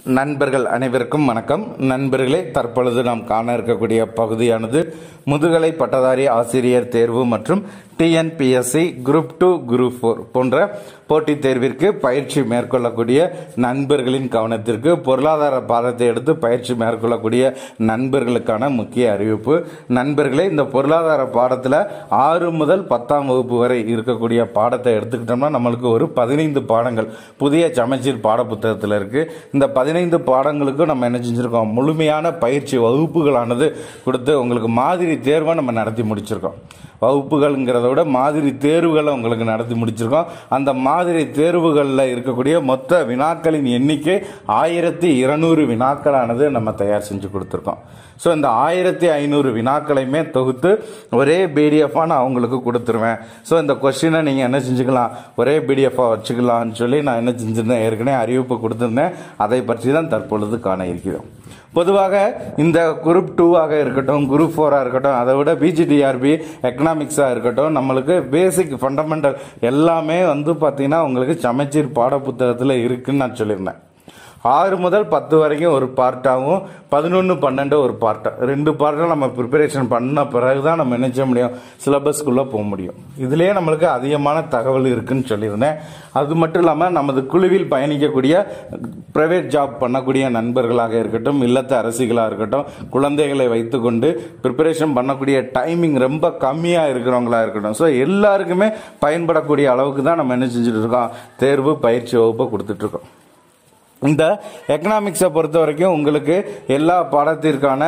நண்பர்கள் அனைவருக்கும் வணக்கம் நண்பர்களே தற்பொழுது நாம் காண இருக்கக்கூடிய பகுதியானது முதுகலை பட்டதாரி ஆசிரியர் தேர்வு மற்றும் TNPSC group two group four போன்ற போட்டித் தேர்விற்கு பயிற்சி மேற்கொள்ளக்கூடிய நண்பர்களின் கவனத்திற்கு பொருளாதார பாடத்தை எடுத்து பயிற்சி மேற்கொள்ளக்கூடிய நண்பர்களுக்கான முக்கிய அறிவிப்பு நண்பர்களே இந்த பொருளாதார பாடத்தில் ஆறு முதல் பத்தாம் வகுப்பு வரை இருக்கக்கூடிய பாடத்தை எடுத்துக்கிட்டோம்னா நம்மளுக்கு ஒரு பதினைந்து பாடங்கள் புதிய சமச்சீர் பாடப்புத்தகத்தில் இருக்கு இந்த பதினைந்து பாடங்களுக்கும் நம்ம என்ன செஞ்சிருக்கோம் முழுமையான பயிற்சி வகுப்புகளானது கொடுத்து உங்களுக்கு மாதிரி தேர்வை நம்ம நடத்தி முடிச்சிருக்கோம் வகுப்புகள்ங்கிறத விட மாதிரி தேர்வுகளை உங்களுக்கு நடத்தி முடிச்சிருக்கோம் அந்த மாதிரி தேர்வுகளில் இருக்கக்கூடிய மொத்த வினாக்களின் எண்ணிக்கை ஆயிரத்தி இருநூறு வினாக்களானது நம்ம தயார் செஞ்சு கொடுத்துருக்கோம் ஸோ இந்த ஆயிரத்தி ஐநூறு வினாக்களையுமே தொகுத்து ஒரே பிடிஎஃபாக நான் உங்களுக்கு கொடுத்துருவேன் ஸோ இந்த கொஸ்டினை நீங்கள் என்ன செஞ்சுக்கலாம் ஒரே பிடிஎஃபாக வச்சுக்கலாம்னு சொல்லி நான் என்ன செஞ்சிருந்தேன் ஏற்கனவே அறிவிப்பு கொடுத்துருந்தேன் அதை பற்றி தான் தற்பொழுது காண இருக்கிறோம் பொதுவாக இந்த குரூப் டூவாக இருக்கட்டும் குரூப் ஃபோராக இருக்கட்டும் அதை விட பிஜிடிஆர்பி எக்கனாமிக்ஸாக இருக்கட்டும் நம்மளுக்கு பேசிக் ஃபண்டமெண்டல் எல்லாமே வந்து பார்த்தீங்கன்னா உங்களுக்கு சமச்சீர் பாடப்புத்தகத்தில் இருக்குன்னு நான் சொல்லியிருந்தேன் ஆறு முதல் பத்து வரைக்கும் ஒரு பார்ட்டாகவும் பதினொன்று பன்னெண்டு ஒரு பார்ட்டாக ரெண்டு பார்ட்டாக நம்ம ப்ரிப்பரேஷன் பண்ண பிறகு தான் நம்ம என்ன செய்ய முடியும் சிலபஸ்க்குள்ளே போக முடியும் இதுலேயே நம்மளுக்கு அதிகமான தகவல் இருக்குன்னு சொல்லியிருந்தேன் அது மட்டும் இல்லாமல் நமது குழுவில் பயணிக்கக்கூடிய ப்ரைவேட் ஜாப் பண்ணக்கூடிய நண்பர்களாக இருக்கட்டும் இல்லத்த அரசிகளாக இருக்கட்டும் குழந்தைகளை வைத்துக்கொண்டு ப்ரிப்பரேஷன் பண்ணக்கூடிய டைமிங் ரொம்ப கம்மியாக இருக்கிறவங்களா இருக்கட்டும் ஸோ எல்லாருக்குமே பயன்படக்கூடிய அளவுக்கு தான் நம்ம என்ன செஞ்சுட்டு இருக்கோம் தேர்வு பயிற்சி வகுப்பை கொடுத்துட்ருக்கோம் இந்த எக்கனாமிக்ஸை பொறுத்த வரைக்கும் உங்களுக்கு எல்லா பாடத்திற்கான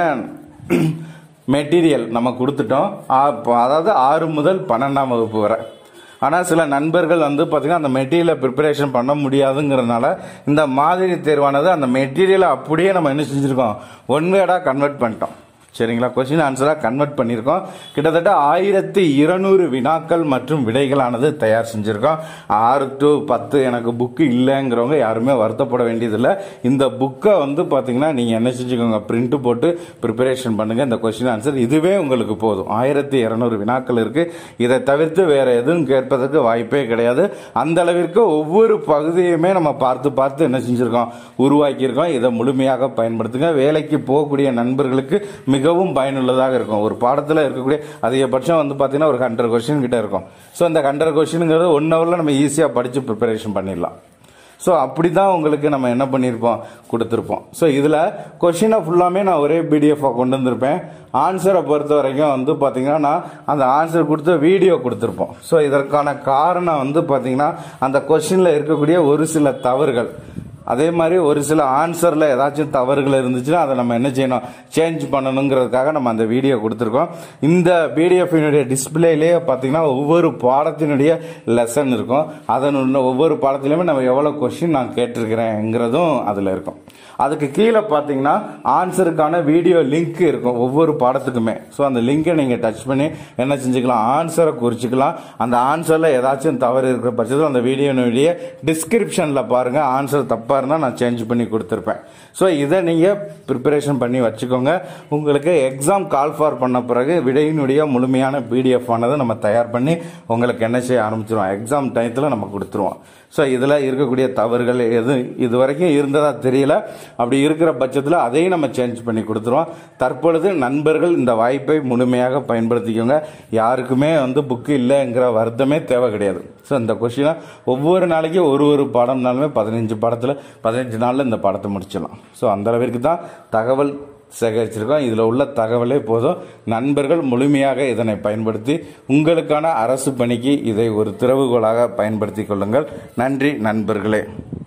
மெட்டீரியல் நம்ம கொடுத்துட்டோம் ஆ- அதாவது ஆறு முதல் பன்னெண்டாம் வகுப்பு வரை ஆனால் சில நண்பர்கள் வந்து பார்த்தீங்கன்னா அந்த மெட்டீரியலை ப்ரிப்பரேஷன் பண்ண முடியாதுங்கிறதுனால இந்த மாதிரி தேர்வானது அந்த மெட்டீரியலை அப்படியே நம்ம என்ன செஞ்சுருக்கோம் ஒன் வேர்டாக கன்வெர்ட் பண்ணிட்டோம் சரிங்களா கொஸ்டின் ஆன்சராக கன்வெர்ட் பண்ணியிருக்கோம் கிட்டத்தட்ட ஆயிரத்தி இருநூறு வினாக்கள் மற்றும் விடைகளானது தயார் செஞ்சுருக்கோம் ஆறு டு பத்து எனக்கு புக்கு இல்லைங்கிறவங்க யாருமே வருத்தப்பட வேண்டியதில்லை இந்த புக்கை வந்து பார்த்தீங்கன்னா நீங்கள் என்ன செஞ்சுக்கோங்க பிரிண்ட் போட்டு ப்ரிப்பரேஷன் பண்ணுங்கள் இந்த கொஸ்டின் ஆன்சர் இதுவே உங்களுக்கு போதும் ஆயிரத்தி இரநூறு வினாக்கள் இருக்குது இதை தவிர்த்து வேற எதுவும் கேட்பதற்கு வாய்ப்பே கிடையாது அந்த அளவிற்கு ஒவ்வொரு பகுதியுமே நம்ம பார்த்து பார்த்து என்ன செஞ்சுருக்கோம் உருவாக்கியிருக்கோம் இதை முழுமையாக பயன்படுத்துங்க வேலைக்கு போகக்கூடிய நண்பர்களுக்கு மிகவும் பயனுள்ளதாக இருக்கும் ஒரு பாடத்தில் இருக்கக்கூடிய அதிகபட்சம் வந்து பார்த்தீங்கன்னா ஒரு ஹண்ட்ரட் கொஸ்டின் கிட்ட இருக்கும் ஸோ இந்த ஹண்ட்ரட் கொஸ்டினுங்கிறது ஒன் ஹவரில் நம்ம ஈஸியாக படித்து ப்ரிப்பரேஷன் பண்ணிடலாம் ஸோ அப்படி தான் உங்களுக்கு நம்ம என்ன பண்ணியிருப்போம் கொடுத்துருப்போம் ஸோ இதில் கொஷினை ஃபுல்லாமே நான் ஒரே பிடிஎஃபாக கொண்டு வந்திருப்பேன் ஆன்சரை பொறுத்த வரைக்கும் வந்து பார்த்தீங்கன்னா நான் அந்த ஆன்சர் கொடுத்த வீடியோ கொடுத்துருப்போம் ஸோ இதற்கான காரணம் வந்து பார்த்தீங்கன்னா அந்த கொஷினில் இருக்கக்கூடிய ஒரு சில தவறுகள் அதே மாதிரி ஒரு சில ஆன்சரில் ஏதாச்சும் தவறுகள் இருந்துச்சுன்னா அதை நம்ம என்ன செய்யணும் சேஞ்ச் பண்ணணுங்கிறதுக்காக நம்ம அந்த வீடியோ கொடுத்துருக்கோம் இந்த பிடிஎஃபினுடைய டிஸ்பிளேலேயே பார்த்தீங்கன்னா ஒவ்வொரு பாடத்தினுடைய லெசன் இருக்கும் அதன் உள்ள ஒவ்வொரு பாடத்திலையுமே நம்ம எவ்வளோ கொஷின் நான் கேட்டிருக்கிறேங்கிறதும் அதில் இருக்கும் அதுக்கு கீழே பார்த்தீங்கன்னா ஆன்சருக்கான வீடியோ லிங்க் இருக்கும் ஒவ்வொரு பாடத்துக்குமே ஸோ அந்த லிங்கை நீங்கள் டச் பண்ணி என்ன செஞ்சுக்கலாம் ஆன்சரை குறிச்சிக்கலாம் அந்த ஆன்சரில் ஏதாச்சும் தவறு இருக்கிற பட்சத்தில் அந்த வீடியோனுடைய டிஸ்கிரிப்ஷனில் பாருங்கள் ஆன்சர் தப்பாக இருந்தால் நான் சேஞ்ச் பண்ணி கொடுத்துருப்பேன் ஸோ இதை நீங்கள் ப்ரிப்பரேஷன் பண்ணி வச்சுக்கோங்க உங்களுக்கு எக்ஸாம் கால் ஃபார் பண்ண பிறகு விடையினுடைய முழுமையான பிடிஎஃப் ஆனதை நம்ம தயார் பண்ணி உங்களுக்கு என்ன செய்ய ஆரம்பிச்சிருவோம் எக்ஸாம் டயத்தில் நம்ம கொடுத்துருவோம் ஸோ இதில் இருக்கக்கூடிய தவறுகள் எது இது வரைக்கும் இருந்ததா தெரியல அப்படி இருக்கிற பட்சத்தில் அதையும் நம்ம சேஞ்ச் பண்ணி கொடுத்துருவோம் தற்பொழுது நண்பர்கள் இந்த வாய்ப்பை முழுமையாக பயன்படுத்திக்கோங்க யாருக்குமே வந்து புக்கு இல்லைங்கிற வருத்தமே தேவை கிடையாது ஸோ இந்த கொஷினை ஒவ்வொரு நாளைக்கும் ஒரு ஒரு பாடம்னாலுமே பதினஞ்சு பாடத்தில் பதினஞ்சு நாளில் இந்த பாடத்தை முடிச்சிடலாம் ஸோ அந்த அளவிற்கு தான் தகவல் சேகரிச்சிருக்கோம் இதில் உள்ள தகவலே போதும் நண்பர்கள் முழுமையாக இதனை பயன்படுத்தி உங்களுக்கான அரசு பணிக்கு இதை ஒரு திறவுகோலாக பயன்படுத்திக் கொள்ளுங்கள் நன்றி நண்பர்களே